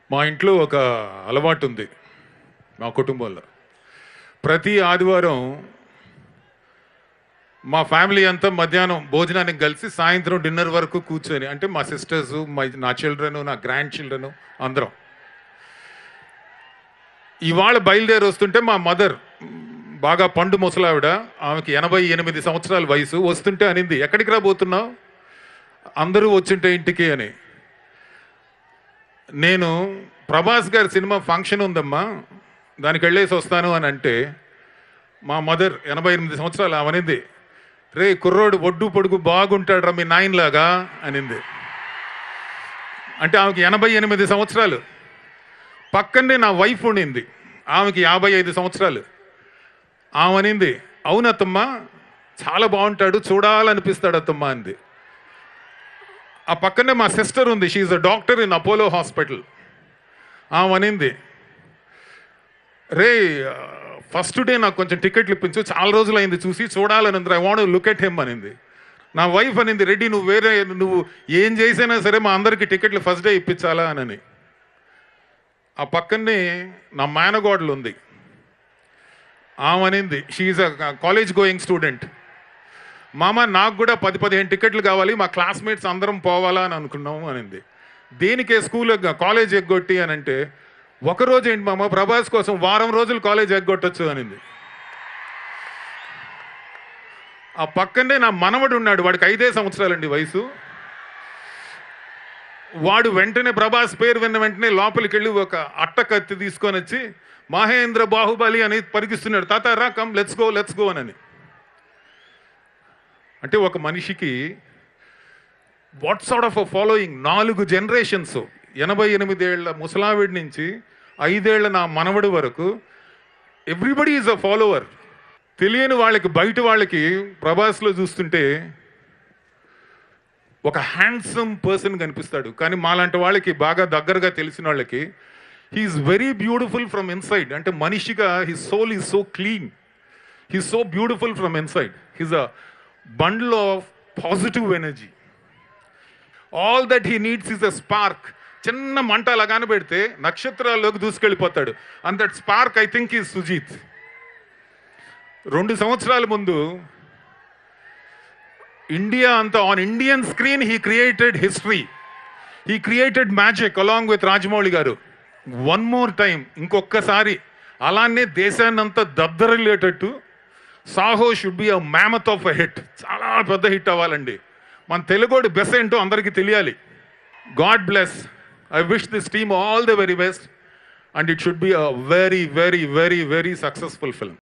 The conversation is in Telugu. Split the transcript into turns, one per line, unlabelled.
మా ఇంట్లో ఒక అలవాటు ఉంది మా కుటుంబంలో ప్రతి ఆదివారం మా ఫ్యామిలీ అంతా మధ్యాహ్నం భోజనానికి కలిసి సాయంత్రం డిన్నర్ వరకు కూర్చొని అంటే మా సిస్టర్స్ మా నా చిల్డ్రన్ నా గ్రాండ్ చిల్డ్రన్ అందరం ఇవాళ బయలుదేరి వస్తుంటే మా మదర్ బాగా పండు ముసలావిడ ఆమెకి ఎనభై ఎనిమిది సంవత్సరాల వయసు వస్తుంటే అనింది ఎక్కడికి రాబోతున్నావు అందరూ వచ్చింటే ఇంటికి అని నేను ప్రభాస్ గారి సినిమా ఫంక్షన్ ఉందమ్మా దానికి వెళ్ళేసి వస్తాను అని అంటే మా మదర్ ఎనభై ఎనిమిది సంవత్సరాలు అవనింది రే కుర్రోడు ఒడ్డు పొడుగు బాగుంటాడు మీ నాయనలాగా అనింది అంటే ఆమెకి ఎనభై ఎనిమిది సంవత్సరాలు పక్కనే నా వైఫ్ ఉండింది ఆమెకి యాభై ఐదు సంవత్సరాలు ఆమె అనింది అవునత్తమ్మా చాలా బాగుంటాడు చూడాలనిపిస్తాడు అత్తమ్మా అంది ఆ పక్కనే మా సిస్టర్ ఉంది she a doctor in Apollo hospital ఆమె అనింది రే ఫస్ట్ డే నాకు కొంచెం టికెట్లు ఇప్పించు చాలా రోజులు అయింది చూసి చూడాలని ఉంది I want look at him అనింది నా వైఫ్ అనింది రెడ్డి నువ్వు వేరే నువ్వు ఏం చేసినా సరే మా అందరికి టికెట్లు ఫస్ట్ డే ఇప్పించాలా అని ఆ పక్కనే నా మేనగోడలు ఉంది ఆమె అనింది she a college going student మామ నాకు కూడా పది పదిహేను టికెట్లు కావాలి మా క్లాస్మేట్స్ అందరం పోవాలా అని అనుకున్నాము అనింది దేనికే స్కూల్ ఎగ్గ- కాలేజ్ ఎగ్గొట్టి అని అంటే ఒకరోజు ఏంటి మామ ప్రభాస్ కోసం వారం రోజులు కాలేజ్ ఎగ్గొట్టచ్చు అనింది ఆ పక్కనే నా మనవడు ఉన్నాడు వాడికి ఐదే సంవత్సరాలండి వయసు వాడు వెంటనే ప్రభాస్ పేరు విన్న వెంటనే లోపలికి వెళ్ళి ఒక అట్ట కత్తి తీసుకొని వచ్చి మహేంద్ర బాహుబలి అని పరిగిస్తున్నాడు తాత రా come let's go let's go అని అంటే ఒక మనిషికి వాట్ సార్ట్ ఆఫ్ ఫాలోయింగ్ నాలుగు జనరేషన్స్ ఎనభై ఎనిమిదేళ్ల ముసలావిడి నుంచి ఐదేళ్ల నా మనవడి వరకు ఎవ్రీబడి ఈజ్ అ ఫాలోవర్ తెలియని వాళ్ళకి బయట వాళ్ళకి ప్రభాస్లో చూస్తుంటే ఒక హ్యాండ్సమ్ పర్సన్ కనిపిస్తాడు కానీ మాలాంటి వాళ్ళకి బాగా దగ్గరగా తెలిసిన వాళ్ళకి he's very beautiful from inside అంటే మనిషిగా his soul is so clean he's so beautiful from inside he's a bundle of positive energy all that he needs is a spark చిన్న మంట అలాగానే పెడితే నక్షత్రాల్లోకి దూసుకెళ్ళిపోతాడు and that spark I think is Sujeeth రెండు సంవత్సరాల ముందు ఇండియా అంతా on Indian screen he created history he created magic along with Rajamouli garu one more time ఇంకొక్కసారి అలానే దేశాన్ని అంతా దద్దరిల్లేటట్టు Saaho should be a mammoth of a hit చాలా పెద్ద హిట్ అవ్వాలండి మన తెలుగోడి బెస్ ఏంటో అందరికీ తెలియాలి God bless I wish this team all the very best and it should be a very very very very successful film